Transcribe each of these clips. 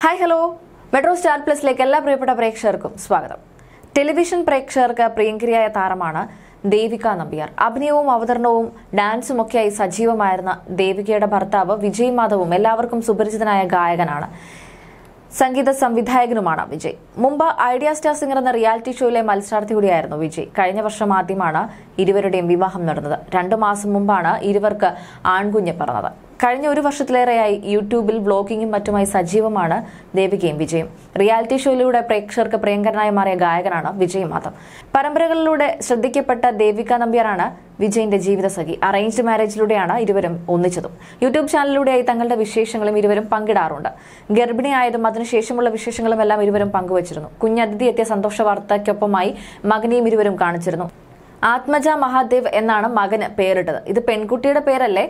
hi hello metro star പ്ലസിലേക്ക് എല്ലാ പ്രിയപ്പെട്ട പ്രേക്ഷകർക്കും സ്വാഗതം ടെലിവിഷൻ പ്രേക്ഷകർക്ക് പ്രിയങ്കരിയായ താരമാണ് ദേവിക നമ്പ്യാർ അഭിനയവും അവതരണവും ഡാൻസും ഒക്കെയായി സജീവമായിരുന്ന ദേവികയുടെ ഭർത്താവ് വിജയ് മാധവും എല്ലാവർക്കും സുപരിചിതനായ ഗായകനാണ് സംഗീത സംവിധായകനുമാണ് വിജയ് മുമ്പ് ഐഡിയ സ്റ്റാർ സിംഗർ എന്ന റിയാലിറ്റി ഷോയിലെ മത്സരാർത്ഥി കൂടിയായിരുന്നു വിജയ് കഴിഞ്ഞ വർഷം ആദ്യമാണ് ഇരുവരുടെയും വിവാഹം നടന്നത് രണ്ടു മാസം മുമ്പാണ് ഇരുവർക്ക് ആൺകുഞ്ഞ് പറഞ്ഞത് കഴിഞ്ഞ ഒരു വർഷത്തിലേറെയായി യൂട്യൂബിൽ വ്ളോഗിങ്ങും മറ്റുമായി സജീവമാണ് ദേവികയും വിജയും റിയാലിറ്റി ഷോയിലൂടെ പ്രേക്ഷകർക്ക് പ്രിയങ്കരനായി മാറിയ ഗായകനാണ് വിജയ് മാധവ് പരമ്പരകളിലൂടെ ശ്രദ്ധിക്കപ്പെട്ട ദേവിക നമ്പ്യാറാണ് വിജയിന്റെ ജീവിതസഖി അറേഞ്ച്ഡ് മാരേജിലൂടെയാണ് ഇരുവരും ഒന്നിച്ചതും യൂട്യൂബ് ചാനലിലൂടെയായി തങ്ങളുടെ വിശേഷങ്ങളും ഇരുവരും പങ്കിടാറുണ്ട് ഗർഭിണിയായതും അതിനുശേഷമുള്ള വിശേഷങ്ങളും എല്ലാം ഇരുവരും പങ്കുവച്ചിരുന്നു കുഞ്ഞതിഥി എത്തിയ സന്തോഷ വാർത്തയ്ക്കൊപ്പമായി മകനെയും ഇരുവരും കാണിച്ചിരുന്നു ആത്മജ മഹാദേവ് എന്നാണ് മകന് പേരിട്ടത് ഇത് പെൺകുട്ടിയുടെ പേരല്ലേ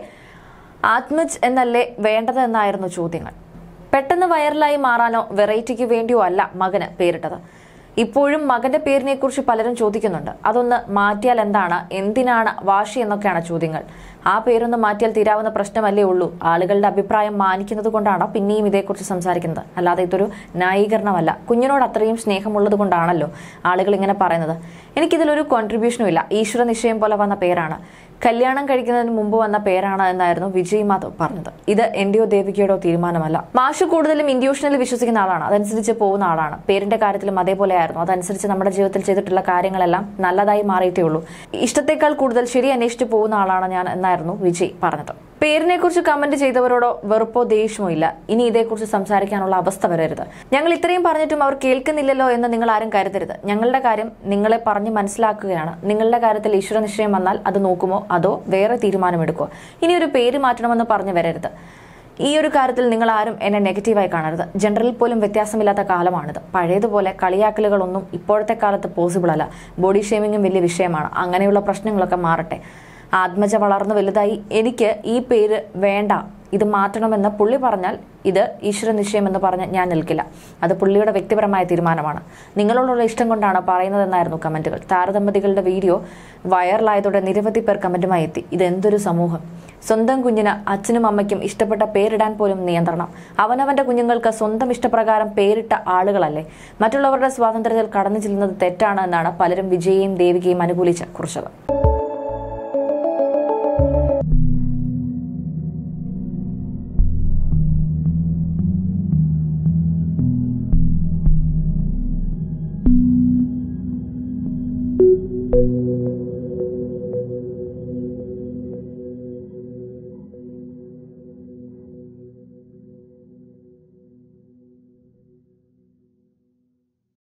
ആത്മജ് എന്നല്ലേ വേണ്ടത് എന്നായിരുന്നു ചോദ്യങ്ങൾ പെട്ടെന്ന് വൈറലായി മാറാനോ വെറൈറ്റിക്ക് വേണ്ടിയോ അല്ല മകന് പേരിട്ടത് ഇപ്പോഴും മകന്റെ പേരിനെ കുറിച്ച് പലരും ചോദിക്കുന്നുണ്ട് അതൊന്ന് മാറ്റിയാൽ എന്താണ് എന്തിനാണ് വാശി എന്നൊക്കെയാണ് ചോദ്യങ്ങൾ ആ പേരൊന്ന് മാറ്റിയാൽ തീരാവുന്ന പ്രശ്നമല്ലേ ഉള്ളൂ ആളുകളുടെ അഭിപ്രായം മാനിക്കുന്നത് കൊണ്ടാണ് പിന്നെയും ഇതേക്കുറിച്ച് സംസാരിക്കുന്നത് അല്ലാതെ ഇതൊരു ന്യായീകരണമല്ല കുഞ്ഞിനോട് അത്രയും സ്നേഹമുള്ളത് കൊണ്ടാണല്ലോ ആളുകൾ ഇങ്ങനെ പറയുന്നത് എനിക്കിതിലൊരു കോൺട്രിബ്യൂഷനും ഇല്ല ഈശ്വര നിശ്ചയം പോലെ വന്ന പേരാണ് കല്യാണം കഴിക്കുന്നതിന് മുമ്പ് വന്ന പേരാണ് എന്നായിരുന്നു വിജയ് മാധവ് പറഞ്ഞത് ഇത് എന്റെയോ ദേവികയുടെയോ തീരുമാനമല്ല മാഷ് കൂടുതലും ഇൻഡ്യൂഷനിൽ വിശ്വസിക്കുന്ന ആളാണ് അതനുസരിച്ച് പോകുന്ന ആളാണ് പേരിന്റെ കാര്യത്തിലും അതേപോലെയായിരുന്നു അതനുസരിച്ച് നമ്മുടെ ജീവിതത്തിൽ ചെയ്തിട്ടുള്ള കാര്യങ്ങളെല്ലാം നല്ലതായി മാറിയിട്ടേ ഉള്ളൂ ഇഷ്ടത്തെക്കാൾ കൂടുതൽ ശരി അന്വേഷിച്ച് പോകുന്ന ആളാണ് ഞാൻ എന്നായിരുന്നു വിജയ് പറഞ്ഞത് പേരിനെ കുറിച്ച് കമന്റ് ചെയ്തവരോടോ വെറുപ്പോ ദേഷ്യമോ ഇല്ല ഇനി ഇതേക്കുറിച്ച് സംസാരിക്കാനുള്ള അവസ്ഥ വരരുത് ഞങ്ങൾ ഇത്രയും പറഞ്ഞിട്ടും അവർ കേൾക്കുന്നില്ലല്ലോ എന്ന് നിങ്ങൾ ആരും കരുതരുത് ഞങ്ങളുടെ കാര്യം നിങ്ങളെ പറഞ്ഞ് മനസ്സിലാക്കുകയാണ് നിങ്ങളുടെ കാര്യത്തിൽ ഈശ്വര നിശ്ചയം വന്നാൽ അത് നോക്കുമോ അതോ വേറെ തീരുമാനമെടുക്കുമോ ഇനി ഒരു പേര് മാറ്റണമെന്ന് പറഞ്ഞു വരരുത് ഈ ഒരു കാര്യത്തിൽ നിങ്ങൾ ആരും എന്നെ നെഗറ്റീവായി കാണരുത് ജനറൽ പോലും വ്യത്യാസമില്ലാത്ത കാലമാണിത് പഴയതുപോലെ കളിയാക്കലുകളൊന്നും ഇപ്പോഴത്തെ കാലത്ത് പോസിബിൾ അല്ല ബോഡി ഷേമിങ്ങും വലിയ വിഷയമാണ് അങ്ങനെയുള്ള പ്രശ്നങ്ങളൊക്കെ മാറട്ടെ ആത്മജ വളർന്നു വലുതായി എനിക്ക് ഈ പേര് വേണ്ട ഇത് മാറ്റണമെന്ന് പുള്ളി പറഞ്ഞാൽ ഇത് ഈശ്വര നിശ്ചയമെന്ന് പറഞ്ഞ് ഞാൻ നിൽക്കില്ല അത് പുള്ളിയുടെ വ്യക്തിപരമായ തീരുമാനമാണ് നിങ്ങളോടുള്ള ഇഷ്ടം കൊണ്ടാണ് പറയുന്നതെന്നായിരുന്നു കമന്റുകൾ താരദമ്പതികളുടെ വീഡിയോ വൈറലായതോടെ നിരവധി പേർ കമന്റുമായി എത്തി ഇതെന്തൊരു സമൂഹം സ്വന്തം കുഞ്ഞിന് അച്ഛനും അമ്മയ്ക്കും ഇഷ്ടപ്പെട്ട പേരിടാൻ പോലും നിയന്ത്രണം അവനവന്റെ കുഞ്ഞുങ്ങൾക്ക് സ്വന്തം ഇഷ്ടപ്രകാരം പേരിട്ട ആളുകളല്ലേ മറ്റുള്ളവരുടെ സ്വാതന്ത്ര്യത്തിൽ കടന്നു ചെല്ലുന്നത് തെറ്റാണ് എന്നാണ് പലരും വിജയെയും ദേവികയും അനുകൂലിച്ച് കുറിച്ചത്